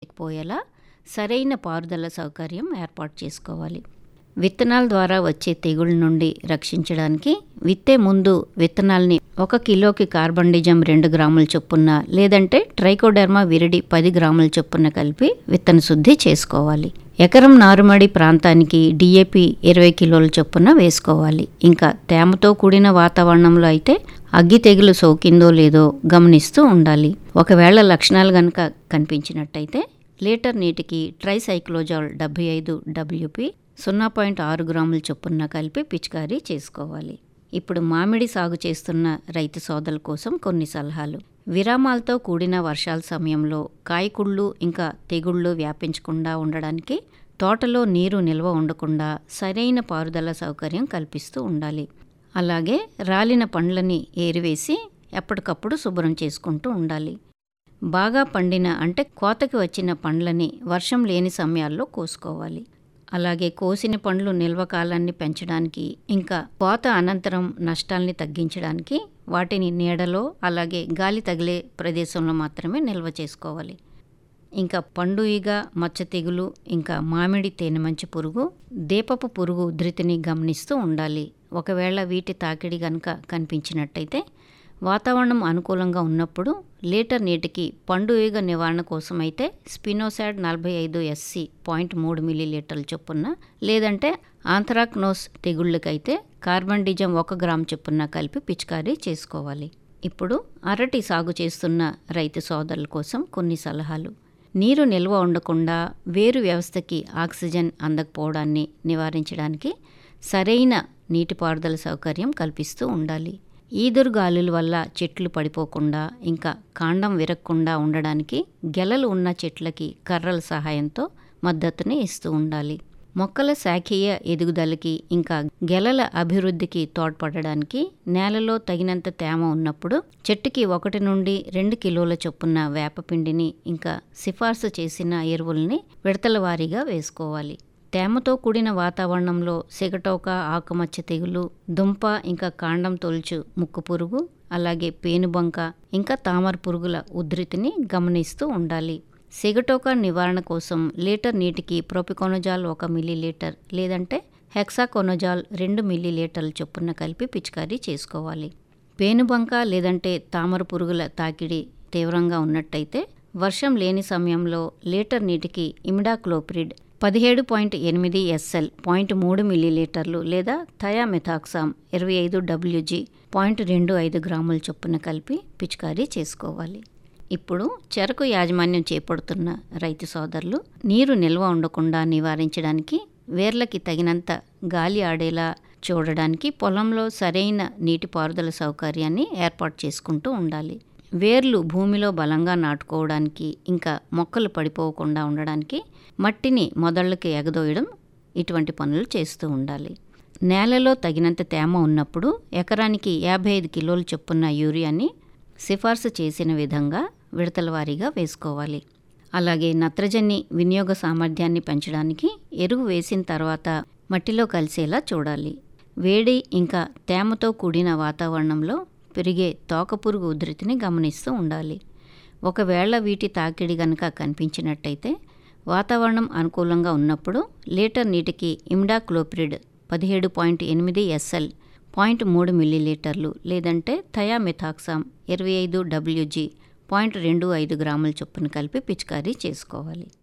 చేయకపోయేలా సరైన పారుదల సౌకర్యం ఏర్పాటు చేసుకోవాలి విత్తనాల ద్వారా వచ్చే తెగుళ్ళ నుండి రక్షించడానికి విత్తే ముందు విత్తనాల్ని ఒక కిలోకి కార్బండిజం రెండు గ్రాముల చొప్పున లేదంటే ట్రైకోడెర్మా విరిడి పది గ్రాముల చొప్పున కలిపి విత్తన శుద్ధి చేసుకోవాలి ఎకరం నారుమడి ప్రాంతానికి డిఏపి ఇరవై కిలోల చొప్పున వేసుకోవాలి ఇంకా తేమతో కూడిన వాతావరణంలో అయితే అగ్గి తెగులు సోకిందో లేదో గమనిస్తూ ఉండాలి ఒకవేళ లక్షణాలు కనుక కనిపించినట్టయితే లీటర్ నీటికి ట్రైసైక్లోజాల్ డెబ్బై ఐదు డబ్ల్యూపి సున్నా పాయింట్ ఆరు గ్రాముల చొప్పున కలిపి పిచికారీ చేసుకోవాలి ఇప్పుడు మామిడి సాగు చేస్తున్న రైతు సోదరుల కోసం కొన్ని సలహాలు విరామాలతో కూడిన వర్షాల సమయంలో కాయకుళ్ళు ఇంకా తెగుళ్ళు వ్యాపించకుండా ఉండడానికి తోటలో నీరు నిల్వ ఉండకుండా సరైన పారుదల సౌకర్యం కల్పిస్తూ ఉండాలి అలాగే రాలిన పండ్లని ఏరివేసి ఎప్పటికప్పుడు శుభ్రం చేసుకుంటూ ఉండాలి బాగా పండిన అంటే కోతకి వచ్చిన పండ్లని వర్షం లేని సమయాల్లో కోసుకోవాలి అలాగే కోసిన పండ్లు నిల్వ కాలాన్ని పెంచడానికి ఇంకా కోత అనంతరం నష్టాల్ని తగ్గించడానికి వాటిని నీడలో అలాగే గాలి తగిలే ప్రదేశంలో మాత్రమే నిల్వ చేసుకోవాలి ఇంకా పండుయిగా మచ్చ తెగులు ఇంకా మామిడి తేనెమంచి పురుగు దీపపు పురుగు ఉధృతిని గమనిస్తూ ఉండాలి ఒకవేళ వీటి తాకిడి గనక కనిపించినట్టయితే వాతావరణం అనుకూలంగా ఉన్నప్పుడు లీటర్ నీటికి పండు ఈగ నివారణ కోసమైతే స్పినోసాడ్ నలభై ఐదు ఎస్సి పాయింట్ మూడు మిల్లీ లీటర్ల చొప్పున లేదంటే ఆంథ్రాక్నోస్ తెగుళ్ళకైతే కార్బన్ డిజం ఒక గ్రామ్ చొప్పున కలిపి పిచికారీ చేసుకోవాలి ఇప్పుడు అరటి సాగు చేస్తున్న రైతు సోదరుల కోసం కొన్ని సలహాలు నీరు నిల్వ ఉండకుండా వేరు వ్యవస్థకి ఆక్సిజన్ అందకపోవడాన్ని నివారించడానికి సరైన నీటిపారుదల సౌకర్యం కల్పిస్తూ ఉండాలి ఈదురు గాలుల వల్ల చెట్లు పడిపోకుండా ఇంకా కాండం విరగకుండా ఉండడానికి గెలలు ఉన్న చెట్లకి కర్రల సహాయంతో మద్దతుని ఇస్తూ ఉండాలి మొక్కల శాఖీయ ఎదుగుదలకి ఇంకా గెలల అభివృద్ధికి తోడ్పడడానికి నేలలో తగినంత తేమ ఉన్నప్పుడు చెట్టుకి ఒకటి నుండి రెండు కిలోల చొప్పున వేపపిండిని ఇంకా సిఫార్సు చేసిన ఎరువుల్ని విడతల వారీగా వేసుకోవాలి తేమతో కూడిన వాతావరణంలో సిగటోక ఆకుమచ్చ తెగులు దుంప ఇంకా కాండం తొలుచు ముక్కు పురుగు అలాగే పేనుబంక ఇంకా తామర పురుగుల ఉధృతిని గమనిస్తూ ఉండాలి సిగటోక నివారణ కోసం లీటర్ నీటికి ప్రొపికొనజాల్ ఒక మిల్లీ లీటర్ లేదంటే హెక్సాకొనజాల్ రెండు మిల్లీ లీటర్ల చొప్పున కలిపి పిచికారీ చేసుకోవాలి పేనుబంక లేదంటే తామర పురుగుల తాకిడి తీవ్రంగా ఉన్నట్టయితే వర్షం లేని సమయంలో లీటర్ నీటికి ఇమిడాక్లోప్రిడ్ పదిహేడు పాయింట్ ఎనిమిది ఎస్ఎల్ పాయింట్ మూడు మిల్లీలీటర్లు లేదా థయామెథాక్సామ్ ఇరవై ఐదు డబ్ల్యూజీ పాయింట్ రెండు ఐదు గ్రాముల చొప్పున కలిపి పిచికారీ చేసుకోవాలి ఇప్పుడు చెరకు యాజమాన్యం చేపడుతున్న రైతు సోదరులు నీరు నిల్వ ఉండకుండా నివారించడానికి వేర్లకి తగినంత గాలి ఆడేలా చూడడానికి పొలంలో సరైన నీటిపారుదల సౌకర్యాన్ని ఏర్పాటు చేసుకుంటూ ఉండాలి వేర్లు భూమిలో బలంగా నాటుకోవడానికి ఇంకా మొక్కలు పడిపోకుండా ఉండడానికి మట్టిని మొదళ్ళకి ఎగదోయడం ఇటువంటి పనులు చేస్తూ ఉండాలి నేలలో తగినంత తేమ ఉన్నప్పుడు ఎకరానికి యాభై ఐదు కిలోల చొప్పున యూరియాని సిఫార్సు చేసిన విధంగా విడతల వారీగా వేసుకోవాలి అలాగే నత్రజని వినియోగ సామర్థ్యాన్ని పెంచడానికి ఎరువు వేసిన తర్వాత మట్టిలో కలిసేలా చూడాలి వేడి ఇంకా తేమతో కూడిన వాతావరణంలో పెరిగే తోకపురుగు ఉధృతిని గమనిస్తూ ఉండాలి ఒకవేళ వీటి తాకిడి గనక కనిపించినట్టయితే వాతావరణం అనుకూలంగా ఉన్నప్పుడు లీటర్ నీటికి ఇమ్డాక్లోప్రిడ్ పదిహేడు పాయింట్ ఎనిమిది ఎస్ఎల్ పాయింట్ మూడు మిల్లీలీటర్లు లేదంటే థయామెథాక్సామ్ ఇరవై ఐదు డబ్ల్యూజీ పాయింట్ రెండు ఐదు గ్రాముల చొప్పున కలిపి పిచికారీ చేసుకోవాలి